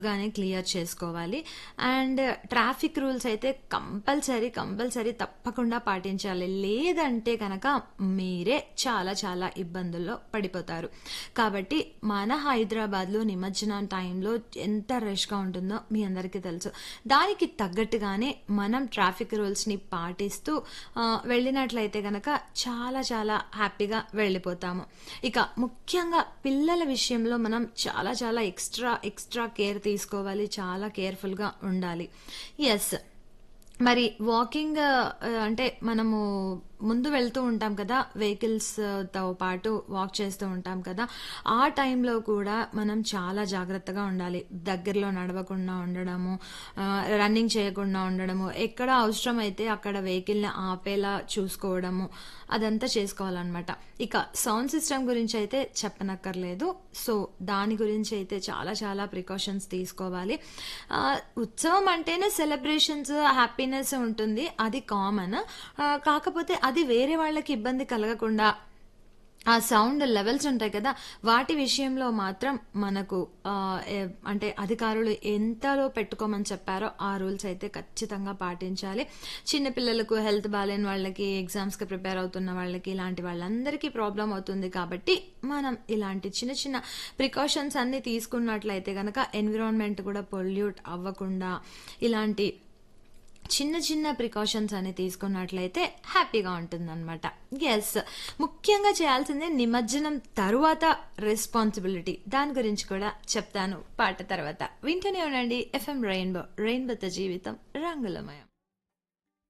గానే క్లియర్ చేసుకోవాలి and traffic rules అయితే కంపల్సరీ కంపల్సరీ తప్పకుండా పాటించాలి లేదంటే కనుక మీరే చాలా చాలా ఇబ్బందుల్లో పడిపోతారు కాబట్టి మన హైదరాబాద్లో నిమజ్జనం టైంలో ఎంత రష్గా ఉంటుందో మీ అందరికీ తెలుసు దానికి తగ్గట్టుగానే మనం ట్రాఫిక్ రూల్స్ని పాటిస్తూ ఆ, వెళ్ళినట్లయితే కనుక చాలా చాలా హ్యాపీగా వెళ్ళిపోతాము ఇక ముఖ్యంగా పిల్లల విషయంలో మనం చాలా చాలా ఎక్స్ట్రా ఎక్స్ట్రా కేర్ తీసుకోవాలి చాలా కేర్ఫుల్గా ఉండాలి ఎస్ మరి వాకింగ్ అంటే మనము ముందు వెళ్తూ ఉంటాం కదా వెహికల్స్తో పాటు వాక్ చేస్తూ ఉంటాం కదా ఆ టైంలో కూడా మనం చాలా జాగ్రత్తగా ఉండాలి దగ్గరలో నడవకుండా ఉండడము రన్నింగ్ చేయకుండా ఉండడము ఎక్కడ అవసరమైతే అక్కడ వెహికల్ని ఆపేలా చూసుకోవడము అదంతా చేసుకోవాలన్నమాట ఇక సౌండ్ సిస్టమ్ గురించి అయితే చెప్పనక్కర్లేదు సో దాని గురించి అయితే చాలా చాలా ప్రికాషన్స్ తీసుకోవాలి ఆ, ఉత్సవం అంటేనే సెలబ్రేషన్స్ హ్యాపీనెస్ ఉంటుంది అది కామన్ కాకపోతే అది వేరే వాళ్ళకి ఇబ్బంది కలగకుండా ఆ సౌండ్ లెవెల్స్ ఉంటాయి కదా వాటి విషయంలో మాత్రం మనకు ఆ, ఏ- అంటే అధికారులు ఎంతలో పెట్టుకోమని చెప్పారో ఆ రూల్స్ అయితే ఖచ్చితంగా పాటించాలి చిన్నపిల్లలకు హెల్త్ బాగాలేని వాళ్ళకి ఎగ్జామ్స్కి ప్రిపేర్ అవుతున్న వాళ్ళకి ఇలాంటి వాళ్ళందరికీ ప్రాబ్లం అవుతుంది కాబట్టి మనం ఇలాంటి చిన్న చిన్న ప్రికాషన్స్ అన్ని తీసుకున్నట్లయితే కనుక ఎన్విరాన్మెంట్ కూడా పొల్యూట్ అవ్వకుండా ఇలాంటి చిన్న చిన్న ప్రికాషన్స్ అని తీసుకున్నట్లయితే హ్యాపీగా ఉంటుందన్నమాట ఎస్ ముఖ్యంగా చేయాల్సిందే నిమజ్జనం తరువాత రెస్పాన్సిబిలిటీ దాని గురించి కూడా చెప్తాను పాట తర్వాత వింటూనే ఉండండి ఎఫ్ఎం రెయిన్బో రెయిన్బోతో జీవితం రంగులమయం